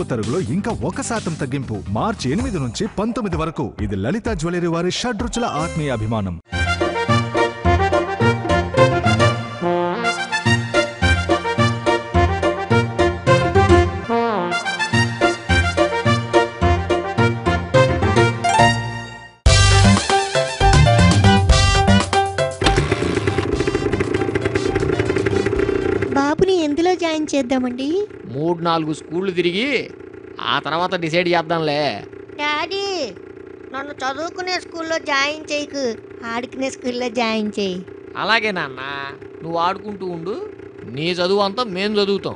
పొదుపు తరుగులో ఇంకా ఒక శాతం తగ్గింపు మార్చి ఎనిమిది నుంచి పంతొమ్మిది వరకు ఇది లలిత జ్యువెలరీ వారి షడ్రుచుల ఆత్మీయ అభిమానం బాబుని ఎందులో జాయిన్ చేద్దామండి మూడు నాలుగు స్కూళ్ళు తిరిగి ఆ తర్వాత డిసైడ్ చేద్దాంలే డాడీ నన్ను చదువుకునే స్కూల్లో జాయిన్ చేయకు ఆడుకునే స్కూల్లో జాయిన్ చేయి అలాగే నాన్న నువ్వు ఆడుకుంటూ ఉండు నీ చదువు అంతా మేం చదువుతాం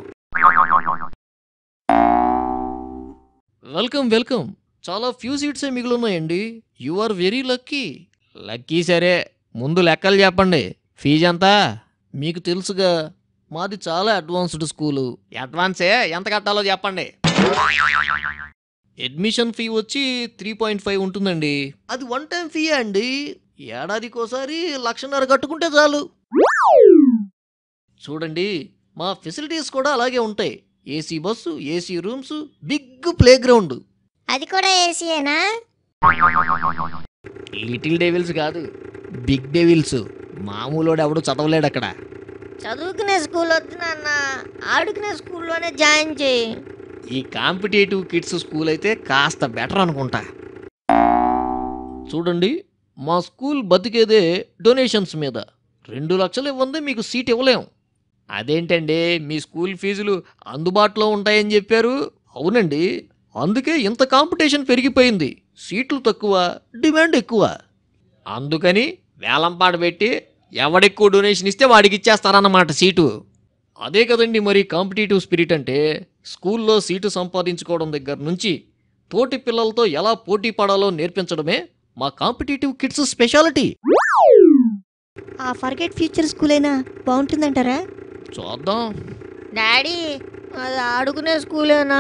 వెల్కమ్ వెల్కమ్ చాలా ఫ్యూ సీట్సే మిగిలిన్నాయండి you are very lucky lucky సరే ముందు లెక్కలు చెప్పండి ఫీజు ఎంత మీకు తెలుసుగా మాది చాలా అడ్వాన్స్డ్ స్కూలు అడ్వాన్సే ఎంత కట్టాలో చెప్పండి అడ్మిషన్ ఫీ వచ్చి త్రీ పాయింట్ ఫైవ్ ఉంటుందండి అది వన్ టైం ఫీ అండి ఏడాదికోసారి లక్షన్నర కట్టుకుంటే చాలు చూడండి మా ఫెసిలిటీస్ కూడా అలాగే ఉంటాయి AC bus AC rooms big playground అది కూడా ఏసీయేనా లిటిల్ డెవిల్స్ కాదు బిగ్ డెవిల్స్ మామూలోడు ఎవడు చదవలేడు అక్కడ చదువుకునే స్కూల్ వద్దు నాన్న ఆడుకునే స్కూల్లోనే జాయిన్ చేయి ఈ కాంపిటేటివ్ కిడ్స్ స్కూల్ అయితే కాస్త బెటర్ అనుకుంటా చూడండి మా స్కూల్ బతికేదే డొనేషన్స్ మీద రెండు లక్షలు ఇవ్వందే మీకు సీట్ ఇవ్వలేం అదేంటండి మీ స్కూల్ ఫీజులు అందుబాటులో ఉంటాయని చెప్పారు అవునండి అందుకే ఇంత కాంపిటీషన్ పెరిగిపోయింది సీట్లు తక్కువ డిమాండ్ ఎక్కువ అందుకని వేలంపాట పెట్టి ఎవడెక్కువ డొనేషన్ ఇస్తే వాడికి ఇచ్చేస్తారన్నమాట సీటు అదే కదండి మరి కాంపిటేటివ్ స్పిరిట్ అంటే స్కూల్లో సీటు సంపాదించుకోవడం దగ్గర నుంచి తోటి పిల్లలతో ఎలా పోటీ పడాలో నేర్పించడమే మా కాంపిటేటివ్ కిడ్స్ స్పెషాలిటీ ఆ ఫర్గెట్ ఫ్యూచర్ స్కూల్ అయినా బాగుంటుందంటారా చూద్దాం డాడీ అది ఆడుకునే స్కూలేనా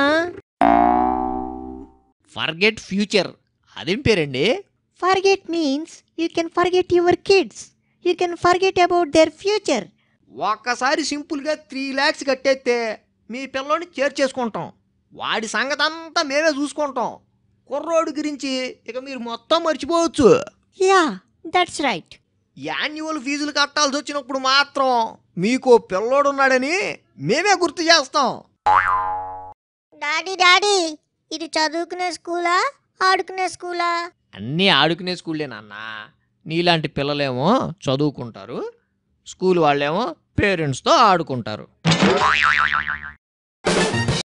ఫర్గెట్ ఫ్యూచర్ అదేం పేరండి forget means you can forget your kids you can forget about their future ఒక్కసారి సింపుల్గా త్రీ ల్యాక్స్ కట్టేస్తే మీ పిల్లోని చేర్చేసుకుంటాం వాడి సంగతి అంతా మేమే చూసుకుంటాం కుర్రోడు గురించి ఇక మీరు మొత్తం మర్చిపోవచ్చు యా దట్స్ రైట్ యాన్యువల్ ఫీజులు కట్టాల్సి వచ్చినప్పుడు మాత్రం మీకు పిల్లోడున్నాడని మేమే గుర్తు చేస్తాం డాడీ డాడీ ఇది చదువుకునే స్కూలా ఆడుకునే స్కూలా అన్నీ ఆడుకునే స్కూల్లే నాన్న నీలాంటి పిల్లలేమో చదువుకుంటారు స్కూల్ వాళ్ళేమో పేరెంట్స్తో ఆడుకుంటారు